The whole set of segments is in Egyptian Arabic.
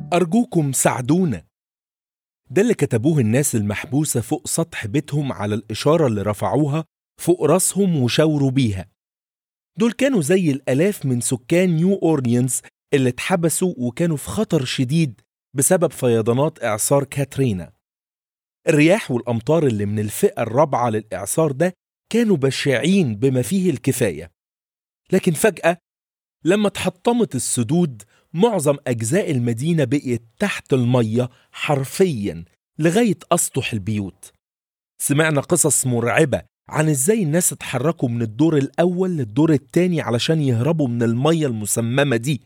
أرجوكم ساعدونا ده اللي كتبوه الناس المحبوسة فوق سطح بيتهم على الإشارة اللي رفعوها فوق راسهم وشاوروا بيها دول كانوا زي الآلاف من سكان نيو أورليانز اللي اتحبسوا وكانوا في خطر شديد بسبب فيضانات إعصار كاترينا الرياح والأمطار اللي من الفئة الرابعة للإعصار ده كانوا بشعين بما فيه الكفاية لكن فجأة لما اتحطمت السدود معظم أجزاء المدينة بقيت تحت المية حرفيا لغاية أسطح البيوت سمعنا قصص مرعبة عن ازاي الناس اتحركوا من الدور الأول للدور التاني علشان يهربوا من المية المسممة دي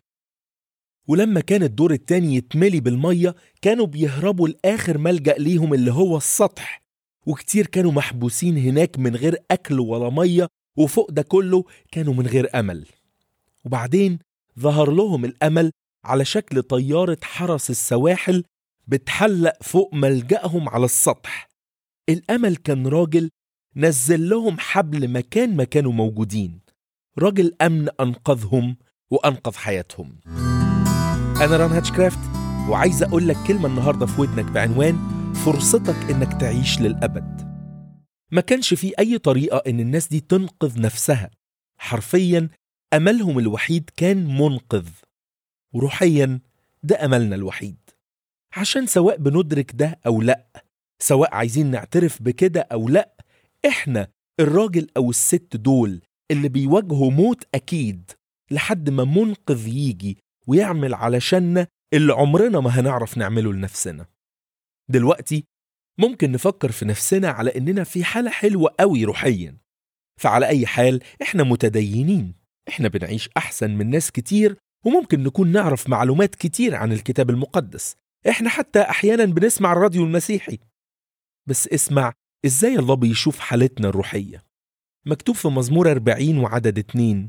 ولما كان الدور التاني يتملي بالمية كانوا بيهربوا لآخر ملجأ ليهم اللي هو السطح وكتير كانوا محبوسين هناك من غير أكل ولا مية وفوق ده كله كانوا من غير أمل وبعدين ظهر لهم الأمل على شكل طيارة حرس السواحل بتحلق فوق ملجأهم على السطح الأمل كان راجل نزل لهم حبل مكان ما كانوا موجودين راجل أمن أنقذهم وأنقذ حياتهم أنا ران هاتشكرافت وعايز أقول لك كلمة النهاردة في ودنك بعنوان فرصتك إنك تعيش للأبد ما كانش في أي طريقة إن الناس دي تنقذ نفسها حرفيا أملهم الوحيد كان منقذ وروحيا ده أملنا الوحيد عشان سواء بندرك ده أو لأ سواء عايزين نعترف بكده أو لأ إحنا الراجل أو الست دول اللي بيواجهوا موت أكيد لحد ما منقذ يجي ويعمل علشاننا اللي عمرنا ما هنعرف نعمله لنفسنا دلوقتي ممكن نفكر في نفسنا على إننا في حالة حلوة قوي روحيا فعلى أي حال إحنا متدينين إحنا بنعيش أحسن من ناس كتير وممكن نكون نعرف معلومات كتير عن الكتاب المقدس إحنا حتى أحيانا بنسمع الراديو المسيحي بس اسمع إزاي الله بيشوف حالتنا الروحية مكتوب في مزمور 40 وعدد 2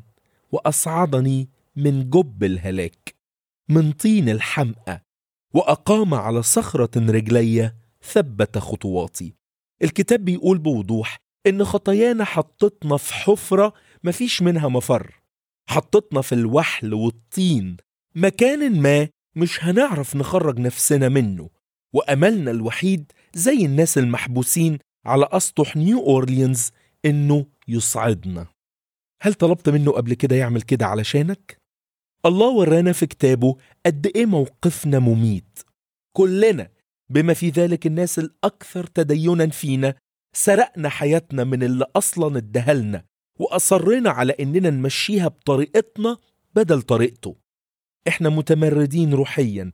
وأصعدني من جب الهلاك من طين الحمأة وأقام على صخرة رجلي ثبت خطواتي الكتاب بيقول بوضوح إن خطايانا حطتنا في حفرة مفيش منها مفر حطتنا في الوحل والطين مكان ما مش هنعرف نخرج نفسنا منه وأملنا الوحيد زي الناس المحبوسين على أسطح نيو أورليانز إنه يصعدنا هل طلبت منه قبل كده يعمل كده علشانك؟ الله ورانا في كتابه قد إيه موقفنا مميت كلنا بما في ذلك الناس الأكثر تدينا فينا سرقنا حياتنا من اللي أصلا ادهلنا وأصرنا على إننا نمشيها بطريقتنا بدل طريقته إحنا متمردين روحيا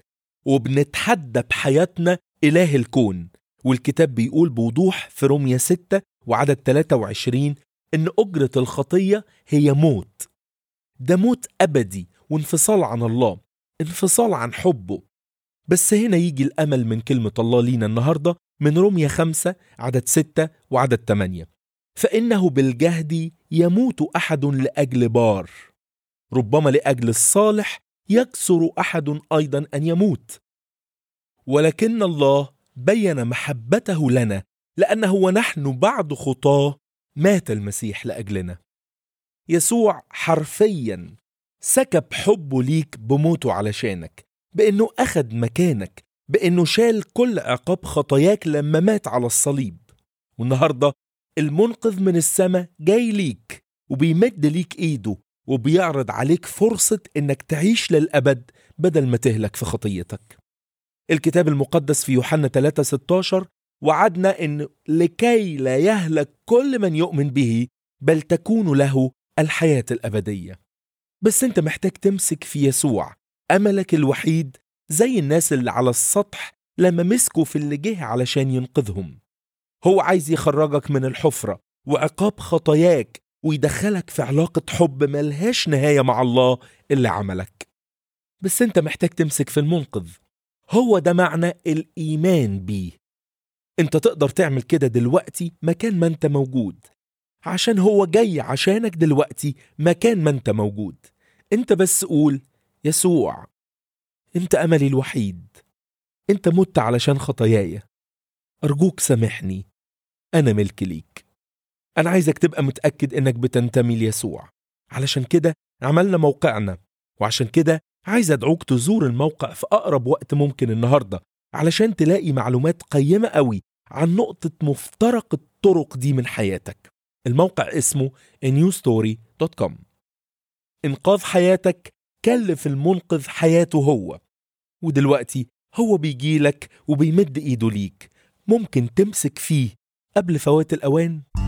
وبنتحدى بحياتنا إله الكون والكتاب بيقول بوضوح في رومية 6 وعدد 23 إن أجرة الخطية هي موت ده موت أبدي وانفصال عن الله انفصال عن حبه بس هنا يجي الأمل من كلمة الله لينا النهاردة من رومية 5 عدد 6 وعدد 8 فإنه بالجهد يموت أحد لأجل بار ربما لأجل الصالح يكسر أحد أيضا أن يموت ولكن الله بين محبته لنا لأنه ونحن بعد خطاه مات المسيح لأجلنا يسوع حرفيا سكب حبه ليك بموته علشانك بأنه أخد مكانك بأنه شال كل عقاب خطاياك لما مات على الصليب والنهاردة المنقذ من السماء جاي ليك وبيمد ليك ايده وبيعرض عليك فرصة انك تعيش للأبد بدل ما تهلك في خطيتك الكتاب المقدس في يوحنا 3 16 وعدنا ان لكي لا يهلك كل من يؤمن به بل تكون له الحياة الأبدية بس انت محتاج تمسك في يسوع أملك الوحيد زي الناس اللي على السطح لما مسكوا في اللي جه علشان ينقذهم هو عايز يخرجك من الحفرة وعقاب خطاياك ويدخلك في علاقة حب ملهاش نهاية مع الله اللي عملك بس انت محتاج تمسك في المنقذ هو ده معنى الإيمان بيه انت تقدر تعمل كده دلوقتي مكان ما انت موجود عشان هو جاي عشانك دلوقتي مكان ما انت موجود انت بس قول يسوع انت أملي الوحيد انت مت علشان خطاياي أرجوك سامحني أنا ملك ليك أنا عايزك تبقى متأكد إنك بتنتمي ليسوع علشان كده عملنا موقعنا وعشان كده عايز أدعوك تزور الموقع في أقرب وقت ممكن النهاردة علشان تلاقي معلومات قيمة قوي عن نقطة مفترق الطرق دي من حياتك الموقع اسمه newstory.com إنقاذ حياتك كلف المنقذ حياته هو ودلوقتي هو بيجيلك وبيمد إيده ليك ممكن تمسك فيه قبل فوات الأوان